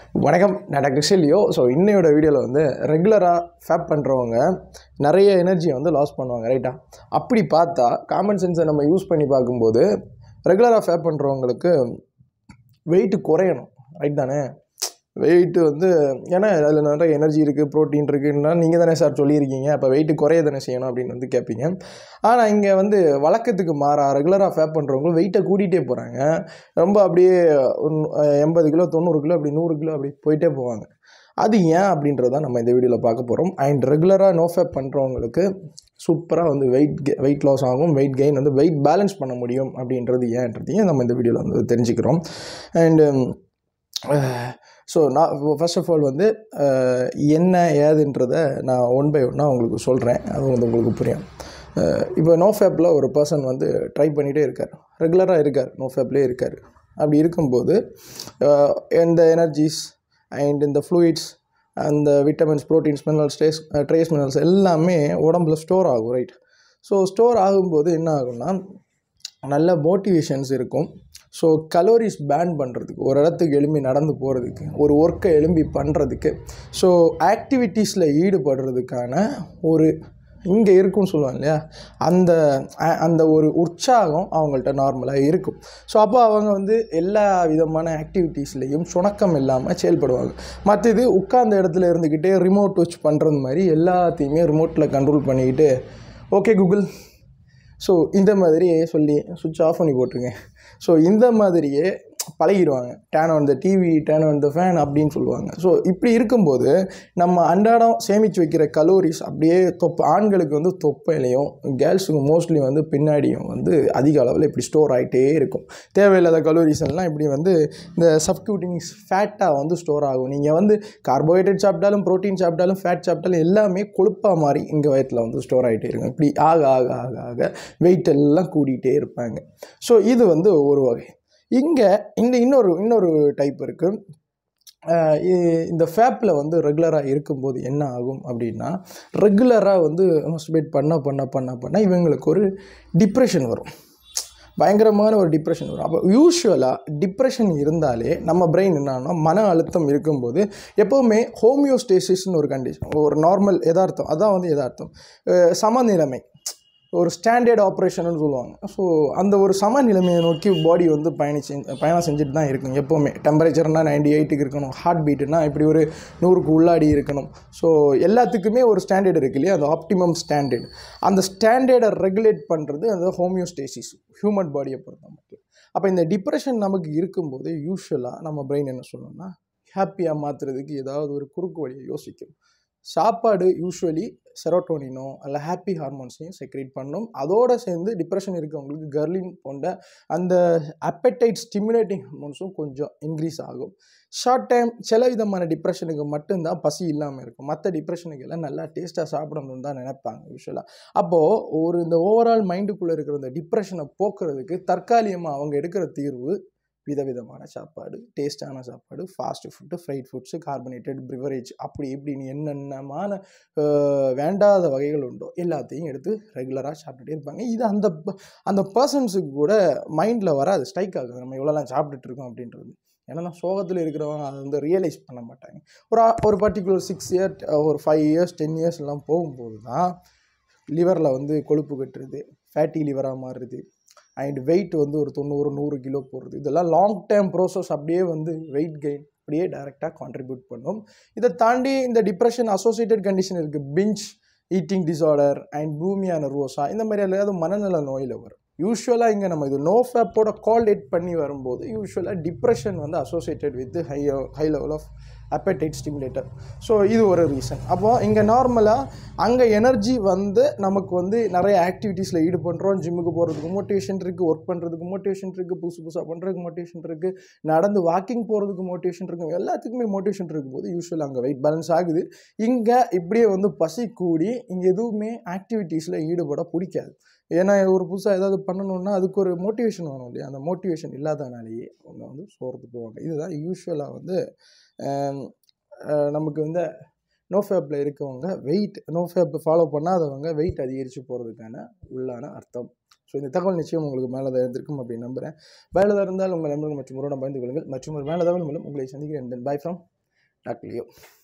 வணக்கம் நான் doctor ஷெல்லியோ so இன்னையோட வீடியோவில் வந்து ரெகுலராக ஃபேப் பண்ணுறவங்க நிறைய எனர்ஜியை வந்து லாஸ் பண்ணுவாங்க ரைட்டா அப்படி பார்த்தா காமன் சென்ஸை நம்ம யூஸ் பண்ணி பார்க்கும்போது ரெகுலராக ஃபேப் பண்ணுறவங்களுக்கு வெயிட் குறையணும் ரைட் தானே வெயிட்டு வந்து ஏன்னா அதில் நிறைய எனர்ஜி இருக்குது ப்ரோட்டீன் இருக்குன்னா நீங்கள் தானே சார் சொல்லியிருக்கீங்க அப்போ வெயிட்டு குறைய தானே செய்யணும் அப்படின்னு வந்து கேட்பீங்க ஆனால் இங்கே வந்து வழக்கத்துக்கு மாறா ரெகுலராக ஃபேப் பண்ணுறவங்க வெயிட்டை கூட்டிகிட்டே போகிறாங்க ரொம்ப அப்படியே ஒரு நூ- எண்பது கிலோ தொண்ணூறு கிலோ அப்படி நூறு கிலோ அப்படி போயிட்டே போவாங்க அது ஏன் அப்படின்றத நம்ம இந்த வீடியோவில் பார்க்க போகிறோம் அண்ட் ரெகுலராக நோ ஃபேப் பண்ணுறவங்களுக்கு சூப்பராக வந்து வெயிட் கெ வெயிட் லாஸ் ஆகும் வெயிட் கெயின் வந்து வெயிட் பேலன்ஸ் பண்ண முடியும் அப்படின்றது ஏன்றதையும் நம்ம இந்த வீடியோவில் வந்து தெரிஞ்சுக்கிறோம் அண்டு ஸோ நான் ஃபர்ஸ்ட் ஆஃப் ஆல் வந்து அஹ், என்ன ஏதுன்றதை நான் ஒன் பை ஒன்னாக உங்களுக்கு சொல்கிறேன் அது வந்து உங்களுக்கு புரியும் அஹ், இப்போ நோ ஃபேப்பில் ஒரு பர்சன் வந்து ட்ரை பண்ணிகிட்டே இருக்கார் ரெகுலராக இருக்கார் நோ ஃபேப்லேயே இருக்கார் அப்படி இருக்கும்போது அஹ், இந்த எனர்ஜிஸ் அண்ட் இந்த ஃப்ளூயிட்ஸ் அந்த vitamins proteins minerals trace trace minerals எல்லாமே உடம்புல ஸ்டோர் ஆகும் ரைட் ஸோ ஸ்டோர் ஆகும்போது என்ன ஆகும்னா நல்ல மோட்டிவேஷன்ஸ் இருக்கும் ஸோ கலோரிஸ் பேன் பண்ணுறதுக்கு ஒரு இடத்துக்கு எழும்பி நடந்து போகிறதுக்கு ஒரு ஒர்க்கை எழும்பி பண்ணுறதுக்கு ஸோ ஆக்டிவிட்டீஸில் ஈடுபடுறதுக்கான ஒரு இங்கே இருக்கும்னு சொல்லுவாங்க இல்லையா அந்த அ- அந்த ஒரு உற்சாகம் அவங்கள்ட்ட நார்மலாக இருக்கும் ஸோ அப்போ அவங்க வந்து எல்லா விதமான ஆக்டிவிட்டீஸ்லேயும் சுணக்கம் இல்லாமல் செயல்படுவாங்க மற்றது உட்கார்ந்த இடத்துல இருந்துக்கிட்டே ரிமோட் வச்சு பண்ணுறது மாதிரி எல்லாத்தையுமே ரிமோட்டில் கண்ட்ரோல் பண்ணிக்கிட்டு ஓகே கூகுள் ஸோ இந்த மாதிரியே சொல்லி சுவிட்ச் ஆஃப் பண்ணி போட்டுருங்க ஸோ இந்த மாதிரியே பழகிடுவாங்க turn on the TV turn on the fan அப்படின்னு சொல்லுவாங்க ஸோ இப்படி இருக்கும்போது நம்ம அன்றாடம் சேமித்து வைக்கிற கலோரிஸ் அப்படியே தொப்பை ஆண்களுக்கு வந்து தொப்பையிலையும் கேர்ள்ஸுக்கு மோஸ்ட்லி வந்து பின்னாடியும் வந்து அதிக அளவில் இப்படி ஸ்டோர் ஆகிட்டே இருக்கும் தேவையில்லாத கலோரிஸ் எல்லாம் இப்படி வந்து இந்த சப்க்யூட்டிங்ஸ் ஃபேட்டாக வந்து ஸ்டோர் ஆகும் நீங்கள் வந்து கார்போஹைட்ரேட் சாப்பிட்டாலும் ப்ரோட்டீன் சாப்பிட்டாலும் ஃபேட் சாப்பிட்டாலும் எல்லாமே கொழுப்பாக மாதிரி இங்கே வயிற்றில் வந்து ஸ்டோர் ஆகிட்டே இருக்கும் இப்படி ஆக ஆக ஆக ஆக வெயிட் எல்லாம் கூடிட்டே இருப்பாங்க ஸோ இது வந்து ஒரு வகை இங்கே இந்த இன்னொரு இன்னொரு டைப் இருக்குது இந்த ஃபேப்பில் வந்து ரெகுலராக இருக்கும்போது என்ன ஆகும் அப்படின்னா ரெகுலராக வந்து மஸ்டிபேட் பண்ண பண்ண பண்ண பண்ண இவங்களுக்கு ஒரு டிப்ரெஷன் வரும் பயங்கரமான ஒரு டிப்ரெஷன் வரும் அப்போ யூஸ்வலாக டிப்ரெஷன் இருந்தாலே நம்ம பிரெயின் என்னன்னா மன அழுத்தம் இருக்கும்போது எப்போவுமே ஹோமியோஸ்டேசிஸ்னு ஒரு கண்டிஷன் ஒரு நார்மல் யதார்த்தம் அதான் வந்து யதார்த்தம் அஹ் சமநிலைமை ஒரு ஸ்டாண்டர்ட் ஆப்ரேஷன்னு சொல்லுவாங்க ஸோ அந்த ஒரு சமநிலைமையை நோக்கி பாடி வந்து பயணிச்சு பயணம் செஞ்சுட்டு தான் இருக்கும் எப்போவுமே டெம்பரேச்சர்னால் நைன்டி எயிட்டுக்கு இருக்கணும் ஹார்ட் பீட்டுனா இப்படி ஒரு நூறுக்கு உள்ளாடி இருக்கணும் ஸோ எல்லாத்துக்குமே ஒரு ஸ்டாண்டர்ட் இருக்கு இல்லையா அந்த ஆப்டிமம் ஸ்டாண்டர்ட் அந்த ஸ்டாண்டர்டை ரெகுலேட் பண்ணுறது அந்த ஹோமியோஸ்டேசிஸ் ஹியூமன் பாடியை பொறுத்த மட்டும் அப்போ இந்த டிப்ரெஷன் நமக்கு இருக்கும்போது யூஸ்வலாக நம்ம பிரெயின் என்ன சொல்லணும்னா ஹாப்பியாக மாற்றுறதுக்கு ஏதாவது ஒரு குறுக்கு வழியை யோசிக்கும் சாப்பாடு யூஸ்வலி செரோட்டோனினோ அல்ல ஹாப்பி ஹார்மோன்ஸையும் செக்ரேட் பண்ணும் அதோடு சேர்ந்து டிப்ரெஷன் இருக்கவங்களுக்கு கர்லின் போன்ற அந்த அப்படைட் ஸ்டிமுலேட்டிங் ஹார்மோன்ஸும் கொஞ்சம் இன்க்ரீஸ் ஆகும் ஷார்ட் டைம் சில விதமான டிப்ரெஷனுக்கு மட்டும்தான் பசி இல்லாமல் இருக்கும் மற்ற டிப்ரெஷனுக்கு எல்லாம் நல்லா டேஸ்ட்டாக சாப்பிடணும்னு தான் நினைப்பாங்க யூஸ்வலாக அப்போது ஒரு இந்த ஓவரால் மைண்டுக்குள்ளே இருக்கிற இந்த டிப்ரெஷனை போக்குறதுக்கு தற்காலிகமாக அவங்க எடுக்கிற தீர்வு விதவிதமான சாப்பாடு டேஸ்டான சாப்பாடு fast food fried foods carbonated beverage அப்படி இப்படின்னு என்னென்னமான அஹ், வேண்டாத வகைகள் உண்டோ எல்லாத்தையும் எடுத்து ரெகுலராக சாப்பிட்டுட்டே இருப்பாங்க இது அந்த ப- அந்த பர்சன்ஸுக்கு கூட மைண்டில் வராது ஸ்ட்ரைக் ஆகுது நம்ம இவ்வளோலாம் சாப்பிட்டுட்டு இருக்கோம் அப்படின்றது ஏன்னா சோகத்தில் இருக்கிறவங்க அதை வந்து ரியலைஸ் பண்ண மாட்டாங்க ஒரு ஆ- ஒரு பர்டிகுலர் சிக்ஸ் இயர் ஒரு ஃபைவ் இயர்ஸ் டென் இயர்ஸ் எல்லாம் போகும்போது தான் லிவரில் வந்து கொழுப்பு கட்டுறது ஃபேட்டி லிவராக மாறுறது அண்ட் வெயிட் வந்து ஒரு தொண்ணூறு நூறு கிலோ போடுறது இதெல்லாம் லாங் டேர்ம் ப்ரோசஸ் அப்படியே வந்து வெயிட் கெயின் அப்படியே டைரெக்டாக கான்ட்ரிபியூட் பண்ணும் இதை தாண்டி இந்த டிப்ரெஷன் அசோசியேட்டட் கண்டிஷன் இருக்குது binge eating disorder and bulimia nervosa இந்த மாதிரி ஏதாவது மனநல நோயில் வரும் யூஸ்வலாக இங்கே நம்ம இது நோ ஃபேப்போட கால்டேட் பண்ணி வரும்போது யூஸ்வலாக டிப்ரெஷன் வந்து associated with high high level of appetite stimulator so இது ஒரு ரீசன் அப்போ இங்கே நார்மலாக அங்கே எனர்ஜி வந்து நமக்கு வந்து நிறைய ஆக்டிவிட்டீஸில் ஈடுபடுறோம் ஜிம்முக்கு போகிறதுக்கு மோட்டிவேஷன் இருக்குது ஒர்க் பண்ணுறதுக்கு மோட்டிவேஷன் இருக்குது புதுசு புதுசாக பண்ணுறதுக்கு மோட்டிவேஷன் இருக்குது நடந்து வாக்கிங் போகிறதுக்கு மோட்டிவேஷன் இருக்குது எல்லாத்துக்குமே மோட்டிவேஷன் இருக்கும்போது யூஸ்வல் அங்கே வெயிட் பேலன்ஸ் ஆகுது இங்கே இப்படியே வந்து பசி கூடி இங்கே எதுவுமே ஆக்டிவிட்டீஸில் ஈடுபட பிடிக்காது ஏன்னா ஒரு புதுசாக ஏதாவது பண்ணணுன்னா அதுக்கு ஒரு மோட்டிவேஷன் வேணும் இல்லையா அந்த மோட்டிவேஷன் இல்லாதனாலேயே அவங்க வந்து சோர்ந்து போவாங்க இதுதான் யூஸ்வலாக வந்து ஆம், அஹ், நமக்கு வந்து நோ ஃபேப்பில் இருக்கவங்க வெயிட் நோ ஃபேப் ஃபாலோ பண்ணாதவங்க வெயிட் அதிகரித்து போகிறதுக்கான உள்ளான அர்த்தம் ஸோ இந்த தகவல் நிச்சயம் உங்களுக்கு மேலே இருந்திருக்கும் அப்படின்னு நம்புகிறேன் வேலை இருந்தால் உங்கள் நண்பர்கள் மற்றும் உறவுடன் பயந்து கொள்ளுங்கள் மற்றும் ஒரு மேலே மூலம் உங்களை சந்திக்கிறேன் பை ஃப்ரம் டாக்லியோ